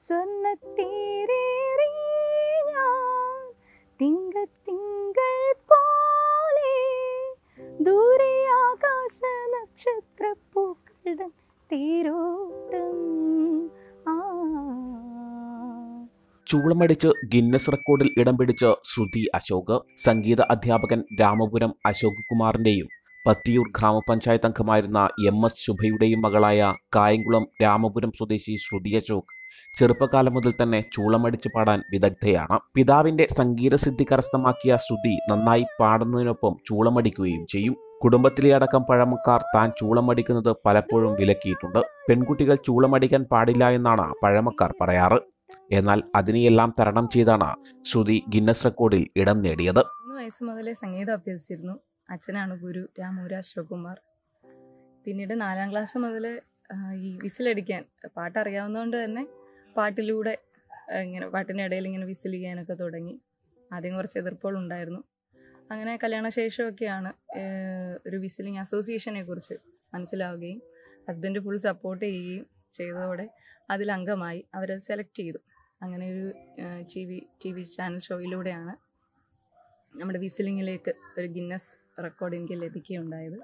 സ്വർണ്ണത്തേരേറി ഞാൻ തിങ്കത്തിങ്കൾ പോലെ ദൂരെ ആകാശ നക്ഷത്രപ്പൂക്കളുടെ തേരോട്ടം ആ ചൂളമടിച്ച് ഗിന്നസ് റെക്കോർഡിൽ ഇടം പിടിച്ച ശ്രുതി അശോക് സംഗീത അധ്യാപകൻ രാമപുരം അശോക് കുമാറിന്റെയും പത്തിയൂർ ഗ്രാമപഞ്ചായത്ത് അംഗമായിരുന്ന എം എസ് ശുഭയുടെയും മകളായ കായംകുളം രാമപുരം സ്വദേശി ശ്രുതി അശോക് ചെറുപ്പകാലം മുതൽ തന്നെ ചൂളമടിച്ച് പാടാൻ വിദഗ്ധയാണ് പിതാവിന്റെ സംഗീതസിദ്ധി കരസ്ഥമാക്കിയ ശ്രുതി നന്നായി പാടുന്നതിനൊപ്പം ചൂളമടിക്കുകയും ചെയ്യും കുടുംബത്തിലെ അടക്കം പഴമക്കാർ താൻ ചൂളമടിക്കുന്നത് പലപ്പോഴും വിലക്കിയിട്ടുണ്ട് പെൺകുട്ടികൾ ചൂളമടിക്കാൻ പാടില്ല എന്നാണ് പഴമക്കാർ പറയാറ് എന്നാൽ അതിനെയെല്ലാം തരണം ചെയ്താണ് ശ്രുതി ഗിന്നസ് റെക്കോർഡിൽ ഇടം നേടിയത് മൂന്ന് വയസ്സ് മുതലേ സംഗീതം അഭ്യസിച്ചിരുന്നു അച്ഛനാണ് ഗുരു രാമൂര അശോകുമാർ പിന്നീട് നാലാം ക്ലാസ് മുതൽ ഈ വിസിലടിക്കാൻ പാട്ട് അറിയാവുന്നതുകൊണ്ട് തന്നെ പാട്ടിലൂടെ ആ, ഇങ്ങനെ പാട്ടിനിടയിൽ ഇങ്ങനെ വിസിൽ ചെയ്യാനൊക്കെ തുടങ്ങി ആദ്യം കുറച്ച് എതിർപ്പുകളുണ്ടായിരുന്നു അങ്ങനെ കല്യാണശേഷമൊക്കെയാണ് ഏഹ്, ഒരു വിസിലിംഗ് അസോസിയേഷനെ കുറിച്ച് മനസ്സിലാവുകയും ഹസ്ബൻഡ് ഫുൾ സപ്പോർട്ട് ചെയ്യുകയും ചെയ്തതോടെ അതിൽ അംഗമായി അവരത് സെലക്ട് ചെയ്തു അങ്ങനെ ഒരു T V T V channel ഷോയിലൂടെയാണ് നമ്മുടെ വിസിലിങ്ങിലേക്ക് ഒരു ഗിന്നസ് റെക്കോർഡ് എനിക്ക് ലഭിക്കുകയുണ്ടായത്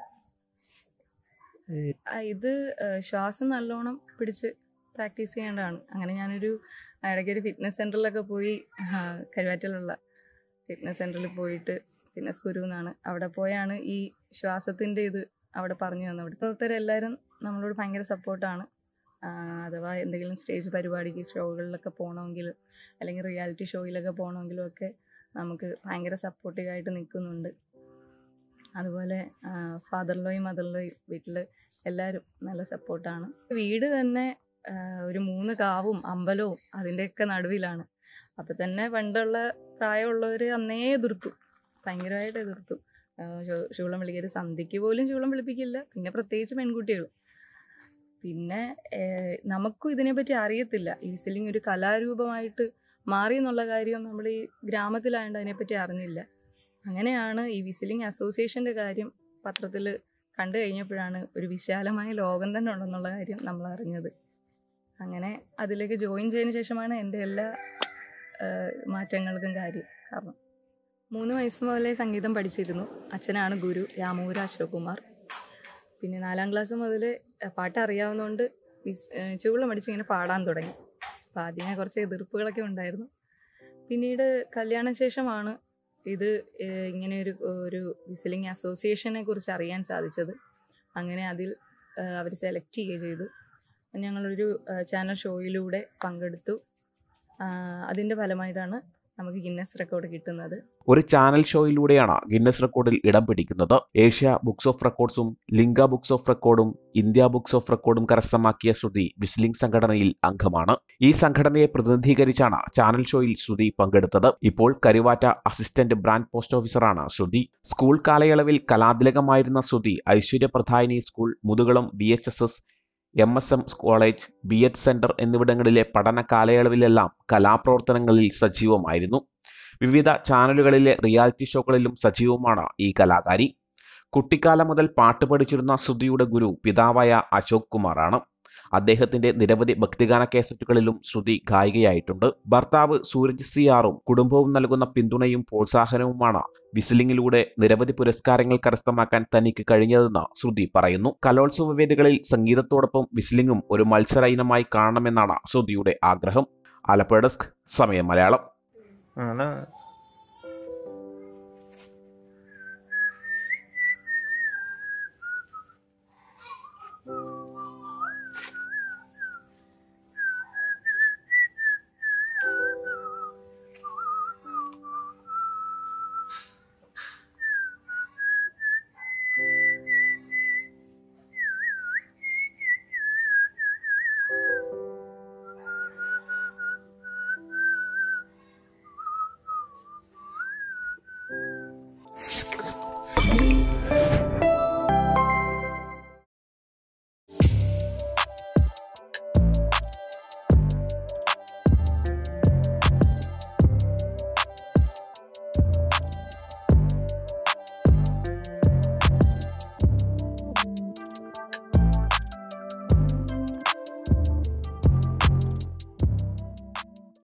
ആ, ഇത് ആ, ശ്വാസം നല്ലോണം പിടിച്ച് പ്രാക്ടീസ് ചെയ്യേണ്ടതാണ് അങ്ങനെ ഞാനൊരു ഇടയ്ക്ക് ഒരു ഫിറ്റ്നസ് സെൻറ്ററിലൊക്കെ പോയി ആ, കരുവാറ്റയിലുള്ള ഫിറ്റ്നസ് സെൻറ്ററിൽ പോയിട്ട് ഫിറ്റ്നസ് ഗുരു എന്നാണ് അവിടെ പോയാണ് ഈ ശ്വാസത്തിൻ്റെ ഇത് അവിടെ പറഞ്ഞു തന്നത് അവിടെ പ്രവർത്തകരെല്ലാവരും നമ്മളോട് ഭയങ്കര സപ്പോർട്ടാണ് അഥവാ എന്തെങ്കിലും സ്റ്റേജ് പരിപാടിക്ക് ഷോകളിലൊക്കെ പോകണമെങ്കിൽ അല്ലെങ്കിൽ റിയാലിറ്റി ഷോയിലൊക്കെ പോകണമെങ്കിലും ഒക്കെ നമുക്ക് ഭയങ്കര സപ്പോർട്ടീവായിട്ട് നിൽക്കുന്നുണ്ട് അതുപോലെ ഫാദറിലോയും മദറിലോയും വീട്ടിൽ എല്ലാവരും നല്ല സപ്പോർട്ടാണ് വീട് തന്നെ ആ, ഒരു മൂന്ന് കാവും അമ്പലവും അതിൻ്റെയൊക്കെ നടുവിലാണ് അപ്പം തന്നെ പണ്ടുള്ള പ്രായമുള്ളവർ അന്നേ എതിർത്തു ഭയങ്കരമായിട്ട് എതിർത്തു ആ, ശൂ- ശൂളം വിളിക്കരുത് സന്ധ്യയ്ക്ക് പോലും ശൂളം വിളിപ്പിക്കില്ല പിന്നെ പ്രത്യേകിച്ച് പെൺകുട്ടികൾ പിന്നെ ഏഹ്, നമുക്കും ഇതിനെപ്പറ്റി അറിയത്തില്ല ഈ വിസിലിംഗ് ഒരു കലാരൂപമായിട്ട് മാറി എന്നുള്ള കാര്യം നമ്മൾ ഈ ഗ്രാമത്തിലായതുകൊണ്ട് അതിനെപ്പറ്റി അറിഞ്ഞില്ല അങ്ങനെയാണ് ഈ വിസിലിംഗ് അസോസിയേഷൻ്റെ കാര്യം പത്രത്തിൽ കണ്ടു കഴിഞ്ഞപ്പോഴാണ് ഒരു വിശാലമായ ലോകം തന്നെ ഉണ്ടെന്നുള്ള കാര്യം നമ്മൾ അറിഞ്ഞത് അങ്ങനെ അതിലേക്ക് ജോയിൻ ചെയ്തതിന് ശേഷമാണ് എൻ്റെ എല്ലാ ഏഹ്, മാറ്റങ്ങൾക്കും കാര്യം കാരണം മൂന്ന് വയസ്സ് മുതലേ സംഗീതം പഠിച്ചിരുന്നു അച്ഛനാണ് ഗുരു രാമൂര അശോകുമാർ പിന്നെ നാലാം ക്ലാസ് മുതൽ പാട്ട് അറിയാവുന്നതുകൊണ്ട് വിസ് ചുവളം അടിച്ച് ഇങ്ങനെ പാടാൻ തുടങ്ങി അപ്പോൾ ആദ്യമേ കുറച്ച് എതിർപ്പുകളൊക്കെ ഉണ്ടായിരുന്നു പിന്നീട് കല്യാണശേഷമാണ് ഇത് ഏഹ്, ഇങ്ങനെ ഒരു ഒരു വിസിലിംഗ് അസോസിയേഷനെ കുറിച്ച് അറിയാൻ സാധിച്ചത് അങ്ങനെ അതിൽ അവർ സെലക്ട് ചെയ്യുകയും ചെയ്തു ഞങ്ങളൊരു ഏഹ്, ചാനൽ ഷോയിലൂടെ പങ്കെടുത്തു അതിൻ്റെ ഫലമായിട്ടാണ് നമുക്ക് ഗിന്നസ് റെക്കോർഡ് കിട്ടുന്നത് ഒരു ചാനൽ ഷോയിലൂടെയാണ് ഗിന്നസ് റെക്കോർഡിൽ ഇടം പിടിക്കുന്നത് ഏഷ്യ ബുക്സ് ഓഫ് റെക്കോർഡ്സും ലിംഗ ബുക്സ് ഓഫ് റെക്കോർഡും ഇന്ത്യ ബുക്സ് ഓഫ് റെക്കോർഡും കരസ്ഥമാക്കിയ ശ്രുതി വിസ്ലിംഗ് സംഘടനയിൽ അംഗമാണ് ഈ സംഘടനയെ പ്രതിനിധീകരിച്ചാണ് ചാനൽ ഷോയിൽ ശ്രുതി പങ്കെടുത്തത് ഇപ്പോൾ കരുവാറ്റ അസിസ്റ്റന്റ് ബ്രാൻഡ് പോസ്റ്റ് ഓഫീസറാണ് ശ്രുതി സ്കൂൾ കാലയളവിൽ കലാതിലകമായിരുന്ന Shruti Aishwaryapradhayini school Muthukulam B H S S M S M college B Ed centre എന്നിവിടങ്ങളിലെ പഠന കാലയളവിലെല്ലാം കലാപ്രവർത്തനങ്ങളിൽ സജീവമായിരുന്നു വിവിധ ചാനലുകളിലെ റിയാലിറ്റി ഷോകളിലും സജീവമാണ് ഈ കലാകാരി കുട്ടിക്കാലം മുതൽ പാട്ട് പഠിച്ചിരുന്ന ശ്രുതിയുടെ ഗുരു പിതാവായ അശോക് കുമാറാണ് അദ്ദേഹത്തിന്റെ നിരവധി ഭക്തിഗാന കേസറ്റുകളിലും ശ്രുതി ഗായികയായിട്ടുണ്ട് ഭർത്താവ് സൂരജ് സി ആറും കുടുംബവും നൽകുന്ന പിന്തുണയും പ്രോത്സാഹനവുമാണ് വിസിലിംഗിലൂടെ നിരവധി പുരസ്കാരങ്ങൾ കരസ്ഥമാക്കാൻ തനിക്ക് കഴിഞ്ഞതെന്ന് ശ്രുതി പറയുന്നു കലോത്സവ വേദികളിൽ സംഗീതത്തോടൊപ്പം വിസിലിംഗും ഒരു മത്സര ഇനമായി കാണണമെന്നാണ് ശ്രുതിയുടെ ആഗ്രഹം ആലപ്പുഴ ഡെസ്ക് സമയം മലയാളം അങ്ങനെ